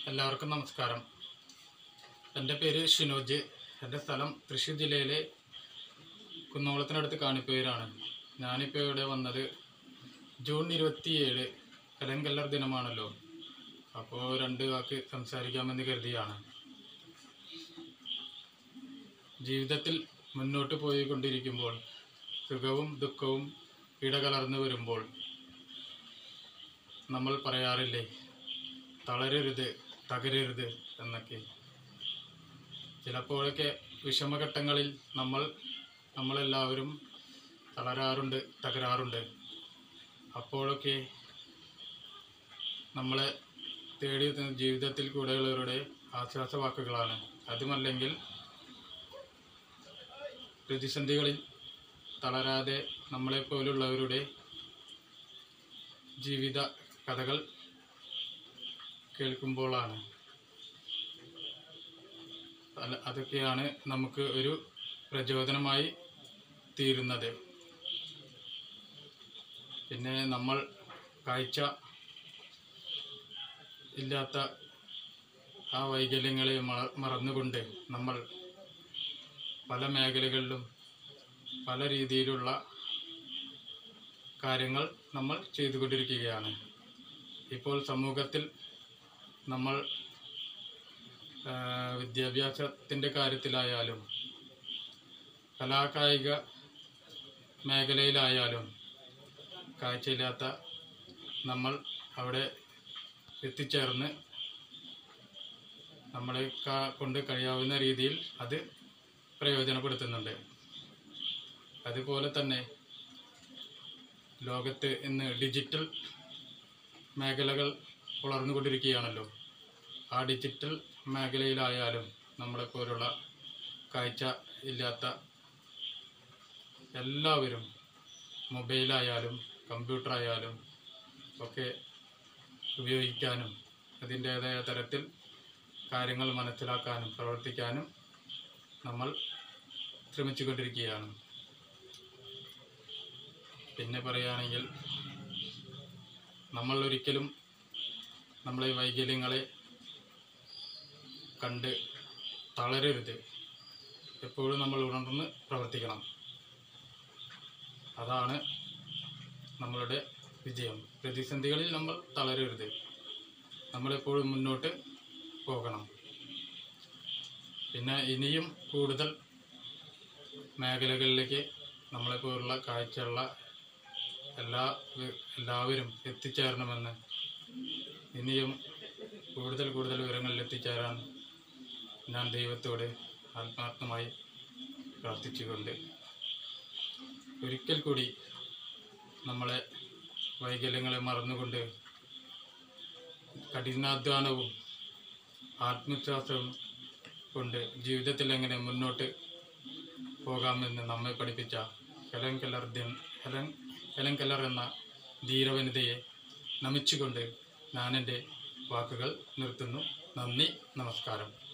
എല്ലാവർക്കും നമസ്കാരം എൻ്റെ പേര് ഷിനോജ് എൻ്റെ സ്ഥലം തൃശ്ശൂർ ജില്ലയിലെ കുന്നോളത്തിനടുത്ത് കാണിപ്പേരാണ് ഞാനിപ്പോൾ ഇവിടെ വന്നത് ജൂൺ ഇരുപത്തിയേഴ് കലങ്കല്ലർ ദിനമാണല്ലോ അപ്പോൾ രണ്ട് വാക്ക് സംസാരിക്കാമെന്ന് കരുതിയാണ് ജീവിതത്തിൽ മുന്നോട്ട് പോയിക്കൊണ്ടിരിക്കുമ്പോൾ സുഖവും ദുഃഖവും ഇടകലർന്നു വരുമ്പോൾ നമ്മൾ പറയാറില്ലേ തളരരുത് തകരരുത് എന്നൊക്കെ ചിലപ്പോഴൊക്കെ വിഷമഘട്ടങ്ങളിൽ നമ്മൾ നമ്മളെല്ലാവരും തളരാറുണ്ട് തകരാറുണ്ട് അപ്പോഴൊക്കെ നമ്മളെ തേടി എത്തുന്ന ജീവിതത്തിൽ കൂടെയുള്ളവരുടെ ആശ്വാസവാക്കുകളാണ് അതുമല്ലെങ്കിൽ പ്രതിസന്ധികളിൽ തളരാതെ നമ്മളെപ്പോലുള്ളവരുടെ ജീവിത കഥകൾ കേൾക്കുമ്പോഴാണ് അല്ല- അതൊക്കെയാണ് നമുക്ക് ഒരു പ്രചോദനമായി തീരുന്നത് പിന്നെ നമ്മൾ കാഴ്ച ഇല്ലാത്ത ആ വൈകല്യങ്ങളെ മറ- മറന്നുകൊണ്ട് നമ്മൾ പല മേഖലകളിലും പല രീതിയിലുള്ള കാര്യങ്ങൾ നമ്മൾ ചെയ്തുകൊണ്ടിരിക്കുകയാണ് ഇപ്പോൾ സമൂഹത്തിൽ നമ്മൾ ആ, വിദ്യാഭ്യാസത്തിൻ്റെ കാര്യത്തിലായാലും കലാകായിക മേഖലയിലായാലും കാഴ്ചയില്ലാത്ത നമ്മൾ അവിടെ എത്തിച്ചേർന്ന് നമ്മളെ ക- കൊണ്ട് കഴിയാവുന്ന രീതിയിൽ അത് പ്രയോജനപ്പെടുത്തുന്നുണ്ട് അതുപോലെ തന്നെ ലോകത്ത് ഇന്ന് ഡിജിറ്റൽ മേഖലകൾ വളർന്നുകൊണ്ടിരിക്കുകയാണല്ലോ ആ ഡിജിറ്റൽ മേഖലയിലായാലും നമ്മളെപ്പോലുള്ള കാഴ്ച ഇല്ലാത്ത എല്ലാവരും മൊബൈലായാലും കമ്പ്യൂട്ടറായാലും ഒക്കെ ഉപയോഗിക്കാനും അതിൻ്റേതായ തരത്തിൽ കാര്യങ്ങൾ മനസ്സിലാക്കാനും പ്രവർത്തിക്കാനും നമ്മൾ ശ്രമിച്ചുകൊണ്ടിരിക്കുകയാണ് പിന്നെ പറയുകയാണെങ്കിൽ നമ്മൾ ഒരിക്കലും നമ്മളെ വൈകല്യങ്ങളെ കണ്ട് തളരരുത് എപ്പോഴും നമ്മൾ ഉണർന്ന് പ്രവർത്തിക്കണം അതാണ് നമ്മളുടെ വിജയം പ്രതിസന്ധികളിൽ നമ്മൾ തളരരുത് നമ്മളെപ്പോഴും മുന്നോട്ട് പോകണം പിന്നെ ഇനിയും കൂടുതൽ മേഖലകളിലേക്ക് നമ്മളെപ്പോലുള്ള കാഴ്ചയുള്ള എല്ലാ എല്ലാവരും എത്തിച്ചേരണമെന്ന് ഇനിയും കൂടുതൽ കൂടുതൽ വിവരങ്ങളിൽ എത്തിച്ചേരാൻ ഞാൻ ദൈവത്തോട് ആത്മാർത്ഥമായി പ്രാർത്ഥിച്ചുകൊണ്ട് ഒരിക്കൽ കൂടി നമ്മളെ വൈകല്യങ്ങളെ മറന്നുകൊണ്ട് കഠിനാധ്വാനവും ആത്മവിശ്വാസവും കൊണ്ട് ജീവിതത്തിൽ എങ്ങനെ മുന്നോട്ട് പോകാമെന്ന് നമ്മെ പഠിപ്പിച്ച ഹെലൻ കെല്ലർ ദിൻ ഹെലൻ ഹെലൻ കെല്ലർ എന്ന ധീരവനിതയെ നമിച്ചുകൊണ്ട് ഞാൻ എൻ്റെ വാക്കുകൾ നിർത്തുന്നു നന്ദി നമസ്കാരം